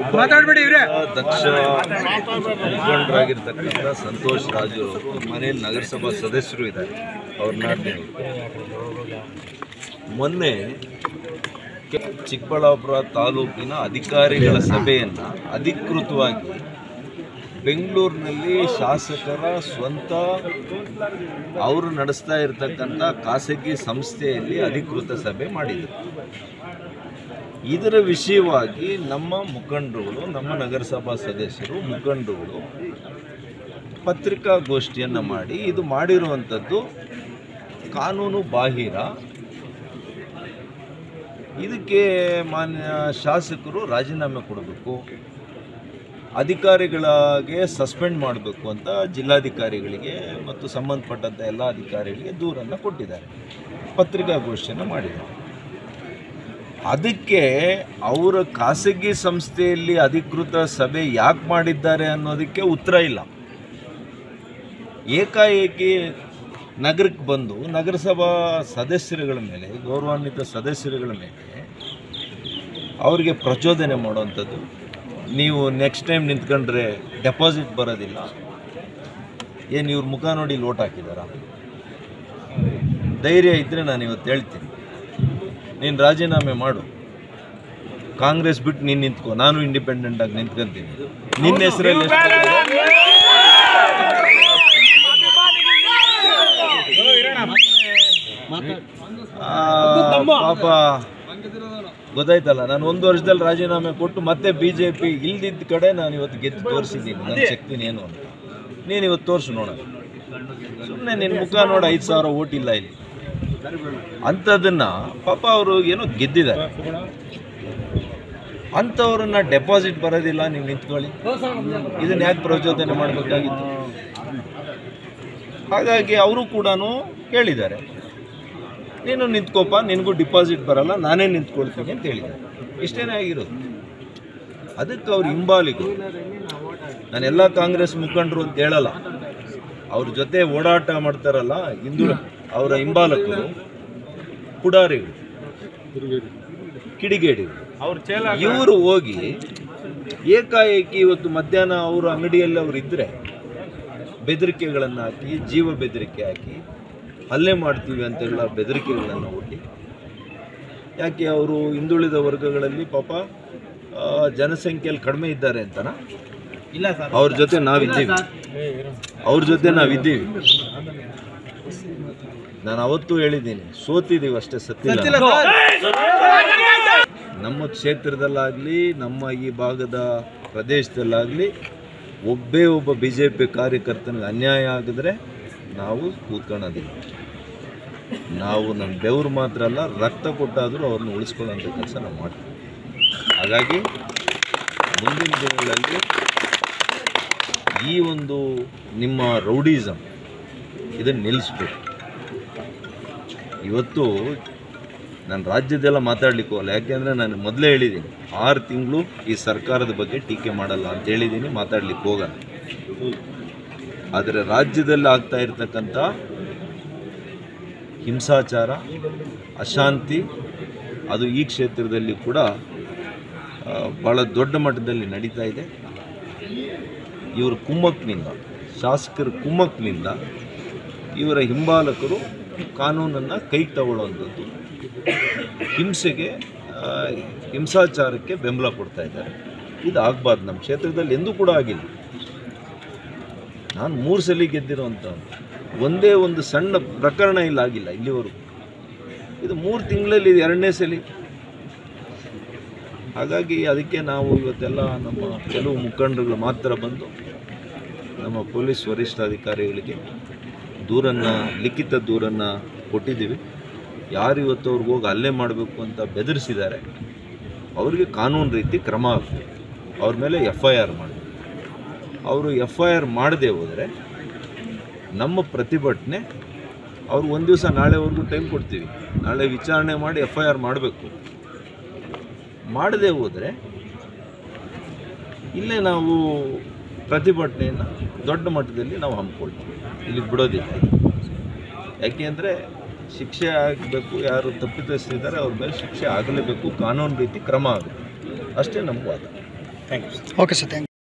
ಮಾತಾಡ್ಬೇಡಿ ಇವ್ರೆ ದಕ್ಷ ಮುಖಂಡರಾಗಿರ್ತಕ್ಕಂಥ ಸಂತೋಷ್ ರಾಜು ಅವರು ಮನೆಯಲ್ಲಿ ನಗರಸಭಾ ಸದಸ್ಯರು ಇದ್ದಾರೆ ಅವ್ರನ್ನ ಮೊನ್ನೆ ಕೆ- ಚಿಕ್ಕಬಳ್ಳಾಪುರ ತಾಲೂಕಿನ ಅಧಿಕಾರಿಗಳ ಸಭೆಯನ್ನು ಅಧಿಕೃತವಾಗಿ ಬೆಂಗಳೂರಿನಲ್ಲಿ ಶಾಸಕರ ಸ್ವಂತ ಅವರು ನಡೆಸ್ತಾ ಇರತಕ್ಕಂಥ ಖಾಸಗಿ ಸಂಸ್ಥೆಯಲ್ಲಿ ಅಧಿಕೃತ ಸಭೆ ಮಾಡಿದರು ಇದರ ವಿಷಯವಾಗಿ ನಮ್ಮ ಮುಖಂಡರುಗಳು ನಮ್ಮ ನಗರಸಭಾ ಸದಸ್ಯರು ಮುಖಂಡರುಗಳು ಪತ್ರಿಕಾಗೋಷ್ಠಿಯನ್ನು ಮಾಡಿ ಇದು ಮಾಡಿರುವಂಥದ್ದು ಕಾನೂನು ಬಾಹಿರ ಇದಕ್ಕೆ ಮಾನ್ಯ ಶಾಸಕರು ರಾಜೀನಾಮೆ ಕೊಡಬೇಕು ಅಧಿಕಾರಿಗಳಿಗೆ ಸಸ್ಪೆಂಡ್ ಮಾಡಬೇಕು ಅಂತ ಜಿಲ್ಲಾಧಿಕಾರಿಗಳಿಗೆ ಮತ್ತು ಸಂಬಂಧಪಟ್ಟಂಥ ಎಲ್ಲ ಅಧಿಕಾರಿಗಳಿಗೆ ದೂರನ್ನು ಕೊಟ್ಟಿದ್ದಾರೆ ಪತ್ರಿಕಾಗೋಷ್ಠಿಯನ್ನು ಮಾಡಿದ್ದಾರೆ ಅದಕ್ಕೆ ಅವರ ಖಾಸಗಿ ಸಂಸ್ಥೆಯಲ್ಲಿ ಅಧಿಕೃತ ಸಭೆ ಯಾಕೆ ಮಾಡಿದ್ದಾರೆ ಅನ್ನೋದಕ್ಕೆ ಉತ್ತರ ಇಲ್ಲ ಏಕಾಏಕಿ ನಗರಕ್ಕೆ ಬಂದು ನಗರಸಭಾ ಸದಸ್ಯರುಗಳ ಮೇಲೆ ಗೌರವಾನ್ವಿತ ಸದಸ್ಯರುಗಳ ಮೇಲೆ ಅವರಿಗೆ ಪ್ರಚೋದನೆ ಮಾಡುವಂಥದ್ದು ನೀವು ನೆಕ್ಸ್ಟ್ ಟೈಮ್ ನಿಂತ್ಕೊಂಡ್ರೆ ಡೆಪಾಸಿಟ್ ಬರೋದಿಲ್ಲ ಏನು ಇವ್ರ ಮುಖ ನೋಡಿ ಲೋಟ್ ಹಾಕಿದಾರ ಧೈರ್ಯ ಇದ್ದರೆ ನಾನು ಇವತ್ತು ಹೇಳ್ತೀನಿ ನೀನು ರಾಜೀನಾಮೆ ಮಾಡು ಕಾಂಗ್ರೆಸ್ ಬಿಟ್ಟು ನೀನು ನಿಂತ್ಕೋ ನಾನು ಇಂಡಿಪೆಂಡೆಂಟ್ ಆಗಿ ನಿಂತ್ಕೊಂತೀನಿ ನಿನ್ನ ಹೆಸರಲ್ಲಿ ಎಷ್ಟು ಬಂದಿದೆ? ಆ, ಪಾಪ ಗೊತ್ತಾಯ್ತಲ್ಲ ನಾನು ಒಂದು ವರ್ಷದಲ್ಲಿ ರಾಜೀನಾಮೆ ಕೊಟ್ಟು ಮತ್ತೆ ಬಿ ಜೆ ಪಿ ಇಲ್ದಿದ್ದ ಕಡೆ ನಾನು ಇವತ್ತು ಗೆದ್ದು ತೋರಿಸಿದ್ದೀನಿ ನನ್ನ ಶಕ್ತಿನ ಏನು ಅಂತ ನೀನು ಇವತ್ತು ತೋರಿಸು ನೋಡೋಣ ಸುಮ್ಮನೆ ನಿನ್ನ ಮುಖ ನೋಡಿ ಐದು ಸಾವಿರ ಓಟ್ ಇಲ್ಲ ಇಲ್ಲಿ ಅಂಥದ್ದನ್ನು ಪಾಪ ಅವರು ಏನೋ ಗೆದ್ದಿದ್ದಾರೆ ಅಂಥವ್ರನ್ನ ಡೆಪಾಸಿಟ್ ಬರೋದಿಲ್ಲ ನೀವು ನಿಂತ್ಕೊಳ್ಳಿ ಇದನ್ನ ಯಾಕೆ ಪ್ರಚೋದನೆ ಮಾಡಬೇಕಾಗಿತ್ತು ಹಾಗಾಗಿ ಅವರು ಕೂಡ ಹೇಳಿದ್ದಾರೆ ನೀನು ನಿಂತ್ಕೋಪ ನಿನಗೂ ಡಿಪಾಸಿಟ್ ಬರಲ್ಲ ನಾನೇ ನಿಂತ್ಕೊಳ್ತೀನಿ ಅಂತ ಹೇಳಿದ್ದಾರೆ ಇಷ್ಟೇನೇ ಆಗಿರೋದು ಅದಕ್ಕೆ ಅವ್ರು ಹಿಂಬಾಲಿಗರು ನಾನು ಎಲ್ಲ ಕಾಂಗ್ರೆಸ್ ಮುಖಂಡರು ಅಂತ ಹೇಳಲ್ಲ ಅವ್ರ ಜೊತೆ ಓಡಾಟ ಮಾಡ್ತಾರಲ್ಲ ಹಿಂದೂ ಅವರ ಹಿಂಬಾಲಕರು ಪುಡಾರಿಗಳು ಕಿಡಿಗೇಡಿಗಳು ಇವರು ಹೋಗಿ ಏಕಾಏಕಿ ಇವತ್ತು ಮಧ್ಯಾಹ್ನ ಅವರು ಅಂಗಡಿಯಲ್ಲಿ ಅವ್ರು ಇದ್ದರೆ ಬೆದರಿಕೆಗಳನ್ನು ಹಾಕಿ ಜೀವ ಬೆದರಿಕೆ ಹಾಕಿ ಹಲ್ಲೆ ಮಾಡ್ತೀವಿ ಅಂತೆಲ್ಲ ಬೆದರಿಕೆಗಳನ್ನು ಒಡ್ಡಿ ಯಾಕೆ ಅವರು ಹಿಂದುಳಿದ ವರ್ಗಗಳಲ್ಲಿ ಪಾಪ ಆ, ಜನಸಂಖ್ಯೆಯಲ್ಲಿ ಕಡಿಮೆ ಇದ್ದಾರೆ ಅಂತನಾ ಇಲ್ಲ ಸರ್ ಅವ್ರ ಜೊತೆ ನಾವಿದ್ದೀವಿ ಅವ್ರ ಜೊತೆ ನಾವಿದ್ದೀವಿ ನಾನು ಅವತ್ತು ಹೇಳಿದ್ದೀನಿ ಸೋತಿದ್ದೀವಿ ಅಷ್ಟೇ ಸತ್ತಿಲ್ಲ ನಮ್ಮ ಕ್ಷೇತ್ರದಲ್ಲಾಗಲಿ ನಮ್ಮ ಈ ಭಾಗದ ಪ್ರದೇಶದಲ್ಲಾಗಲಿ ಒಬ್ಬೇ ಒಬ್ಬ ಬಿ ಜೆ ಪಿ ಕಾರ್ಯಕರ್ತನಿಗೆ ಅನ್ಯಾಯ ಆಗಿದ್ರೆ ನಾವು ಕೂತ್ಕೊಳ್ಳೋದಿಲ್ಲ ನಾವು ನಮ್ಮ ಬೆವರು ಮಾತ್ರ ಅಲ್ಲ ರಕ್ತ ಕೊಟ್ಟಾದರೂ ಅವ್ರನ್ನ ಉಳಿಸ್ಕೊಳ್ಳೋಂಥ ಕೆಲಸ ನಾವು ಮಾಡ್ತೀವಿ ಹಾಗಾಗಿ ಮುಂದಿನ ದಿನಗಳಲ್ಲಿ ಈ ಒಂದು ನಿಮ್ಮ ರೌಡಿಸಮ್ ಇದನ್ನು ನಿಲ್ಲಿಸ್ಬೇಕು ಇವತ್ತು ನಾನು ರಾಜ್ಯದೆಲ್ಲ ಮಾತಾಡ್ಲಿಕ್ಕೆ ಹೋಗಲ್ಲ ಯಾಕೆಂದರೆ ನಾನು ಮೊದಲೇ ಹೇಳಿದ್ದೀನಿ ಆರು ತಿಂಗಳು ಈ ಸರ್ಕಾರದ ಬಗ್ಗೆ ಟೀಕೆ ಮಾಡಲ್ಲ ಅಂತ ಹೇಳಿದ್ದೀನಿ ಮಾತಾಡ್ಲಿಕ್ಕೆ ಹೋಗಲ್ಲ ಆದರೆ ರಾಜ್ಯದಲ್ಲಿ ಆಗ್ತಾ ಇರತಕ್ಕಂಥ ಹಿಂಸಾಚಾರ ಅಶಾಂತಿ ಅದು ಈ ಕ್ಷೇತ್ರದಲ್ಲಿ ಕೂಡ ಆ, ಭಾಳ ದೊಡ್ಡ ಮಟ್ಟದಲ್ಲಿ ನಡೀತಾ ಇದೆ ಇವರ ಕುಮ್ಮಕ್ನಿಂದ ಶಾಸಕರ ಕುಮ್ಮಕ್ನಿಂದ ಇವರ ಹಿಂಬಾಲಕರು ಕಾನೂನನ್ನು ಕೈಗೆ ತಗೊಳ್ಳುವಂಥದ್ದು ಹಿಂಸೆಗೆ ಆ, ಹಿಂಸಾಚಾರಕ್ಕೆ ಬೆಂಬಲ ಕೊಡ್ತಾ ಇದ್ದಾರೆ ಇದು ಆಗಬಾರ್ದು ನಮ್ಮ ಕ್ಷೇತ್ರದಲ್ಲಿ ಎಂದೂ ಕೂಡ ಆಗಿಲ್ಲ ನಾನು ಮೂರು ಸಲ ಗೆದ್ದಿರೋಂಥ ಒಂದೇ ಒಂದು ಸಣ್ಣ ಪ್ರಕರಣ ಇಲ್ಲ ಆಗಿಲ್ಲ ಇಲ್ಲಿವರೆಗೂ ಇದು ಮೂರು ತಿಂಗಳಲ್ಲಿ ಇದು ಎರಡನೇ ಸಲ ಹಾಗಾಗಿ ಅದಕ್ಕೆ ನಾವು ಇವತ್ತೆಲ್ಲ ನಮ್ಮ ಕೆಲವು ಮುಖಂಡರುಗಳು ಮಾತ್ರ ಬಂದು ನಮ್ಮ ಪೊಲೀಸ್ ವರಿಷ್ಠಾಧಿಕಾರಿಗಳಿಗೆ ದೂರನ್ನು ಲಿಖಿತ ದೂರನ್ನು ಕೊಟ್ಟಿದ್ದೀವಿ ಯಾರು ಇವತ್ತು ಅವ್ರಿಗೆ ಹೋಗಿ ಹಲ್ಲೆ ಮಾಡಬೇಕು ಅಂತ ಬೆದರಿಸಿದ್ದಾರೆ ಅವರಿಗೆ ಕಾನೂನು ರೀತಿ ಕ್ರಮ ಆಗಬೇಕು ಅವ್ರ ಮೇಲೆ ಎಫ್ ಐ ಆರ್ ಮಾಡಿ ಅವರು ಎಫ್ ಐ ಆರ್ ಮಾಡದೆ ಹೋದರೆ ನಮ್ಮ ಪ್ರತಿಭಟನೆ ಅವ್ರು ಒಂದು ದಿವಸ ನಾಳೆವರೆಗೂ ಟೈಮ್ ಕೊಡ್ತೀವಿ ನಾಳೆ ವಿಚಾರಣೆ ಮಾಡಿ ಎಫ್ ಐ ಆರ್ ಮಾಡಬೇಕು ಮಾಡದೆ ಹೋದರೆ ಇಲ್ಲೇ ನಾವು ಪ್ರತಿಭಟನೆಯನ್ನು ದೊಡ್ಡ ಮಟ್ಟದಲ್ಲಿ ನಾವು ಹಮ್ಮಿಕೊಳ್ತೀವಿ ಇಲ್ಲಿಗೆ ಬಿಡೋದಿಲ್ಲ ಯಾಕೆಂದರೆ ಶಿಕ್ಷೆ ಆಗಬೇಕು ಯಾರು ತಪ್ಪಿತಸ್ಥರಿದ್ದಾರೆ ಅವ್ರ ಮೇಲೆ ಶಿಕ್ಷೆ ಆಗಲೇಬೇಕು ಕಾನೂನು ರೀತಿ ಕ್ರಮ ಆಗಬೇಕು ಅಷ್ಟೇ ನಮ್ಮ ವಾದ thank you okay sir thank